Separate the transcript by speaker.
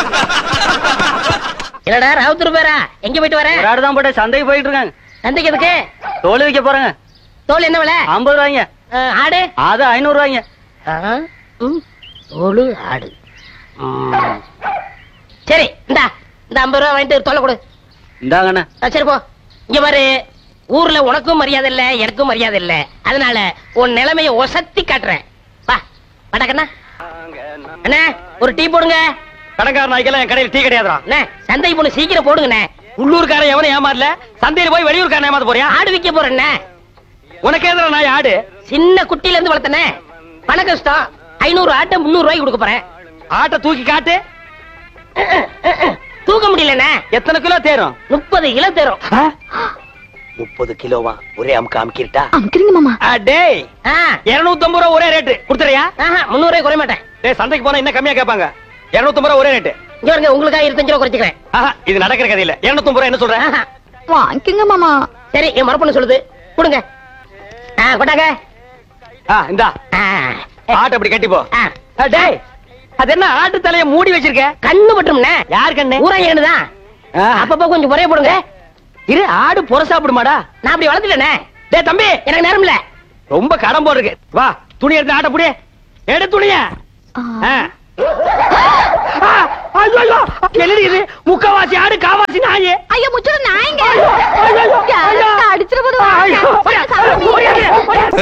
Speaker 1: என்னடா ராவுத்தூர் பேரா எங்க போயிட்டு வர
Speaker 2: ஒரு ஆடு தான் போட்டு சந்தைக்கு போயிட்டு இருக்காங்க
Speaker 1: சந்தைக்கு எதுக்கு
Speaker 2: தோல் வைக்க போறாங்க
Speaker 1: தோல் என்ன விலை
Speaker 2: ஐம்பது ரூபாய்ங்க
Speaker 1: அஹ், ஆடு
Speaker 2: அது ஐநூறு ரூபாய்ங்க
Speaker 1: ஆ, ம், தோலு ஆடு ம். சரி இந்தா இந்த ஐம்பது ரூபா வாங்கிட்டு தொலை கொடு
Speaker 2: இந்தாங்கண்ணே
Speaker 1: ஆ, சரி போ இங்க பாரு ஊர்ல உனக்கும் மரியாதை இல்ல எனக்கும் மரியாதை இல்ல அதனால உன் நிலைமைய ஒசத்தி காட்டுறேன் வா வடக்கண்ணா அண்ணா ஒரு டீ போடுங்க
Speaker 2: கடைக்கார நாய்க்கெல்லாம் என் கடையில் டீ கிடையாதுடா
Speaker 1: அண்ணா சந்தைக்கு போன சீக்கிரம் போடுங்கண்ணே
Speaker 2: உள்ளூர்காரன் எவனும் ஏமாறல சந்தையில போய் வெளியூர்காரன் ஏமாத்த போறியா
Speaker 1: ஆடு விக்க போறேண்ணே
Speaker 2: உனக்கு எதிர நாய் ஆடு
Speaker 1: சின்ன குட்டில இருந்து வளர்த்தனே பண கஷ்டம் ஐநூறு ஆட்டை முந்நூறு ரூபாய்க்கு கொடுக்க போறேன்
Speaker 2: ஆட்டை தூக்கி காட்டு
Speaker 1: தூக்க முடியலண்ணே
Speaker 2: எத்தனை கிலோ தேரும்
Speaker 1: முப்பது கிலோ தரும்
Speaker 2: முப்பது கிலோவா ஒரே அமுக்கு அமுக்கிட்டா
Speaker 3: அமுக்குறீங்க மாமா
Speaker 2: டேய்
Speaker 1: ஆ,
Speaker 2: இருநூத்தி ஐம்பது ரூபா ஒரே ரேட்டு கொடுத்துறியா
Speaker 1: ஆஹா, முந்நூறு ரூபாய் குறைய மாட்டேன்
Speaker 2: டேய் சந்தைக்கு போனா இன்னும் கம்மியா கேட்பாங்க இருநூத்தி ஐம்பது ரூபா ஒரே ரேட்டு
Speaker 1: இங்க பாருங்க உங்களுக்காக இருபத்தஞ்சு ரூபா குறைச்சிக்கிறேன்
Speaker 2: ஆஹா இது நடக்கிற கதை இல்ல இருநூத்தி ஐம்பது ரூபா என்ன சொல்றேன்
Speaker 1: ஆஹா.
Speaker 3: வாங்கிக்கங்க மாமா
Speaker 1: சரி என் மரப்பொண்ணு சொல்லுது கொடுங்க ஆ கொண்டாங்க
Speaker 2: ஆ இந்தா
Speaker 1: ஆ,
Speaker 2: ஆட்டை அப்படி கட்டி போ
Speaker 1: ஆ.
Speaker 2: ஆ, டேய் அது என்ன ஆட்டு தலைய மூடி வச்சிருக்க
Speaker 1: கண்ணு பட்டும்ண்ணே
Speaker 2: யார் கண்ணு
Speaker 1: ஊரா ஏனுதான்
Speaker 2: ஆ,
Speaker 1: அப்பப்போ கொஞ்சம் குறைய போடுங்க
Speaker 2: இரு ஆடு புற சாப்பிடுமாடா
Speaker 1: நான் அப்படி வளர்த்துட்டேனே
Speaker 2: டேய் தம்பி
Speaker 1: எனக்கு நேரம் இல்ல
Speaker 2: ரொம்ப கடன் போடுறது வா துணி எடுத்து ஆட்ட புடி எடு துணிய
Speaker 3: ஆ.
Speaker 2: என்னடி இது முக்கவாசி ஆடு காவாசி நாயே
Speaker 3: ஐயோ முச்சுடு நாயங்க
Speaker 2: ஐயோ, ஐயோ, ஐயோ.
Speaker 3: அடிச்சிட போது
Speaker 2: ஐயோ, ஓடியா, ஓடியா, ஓடியா.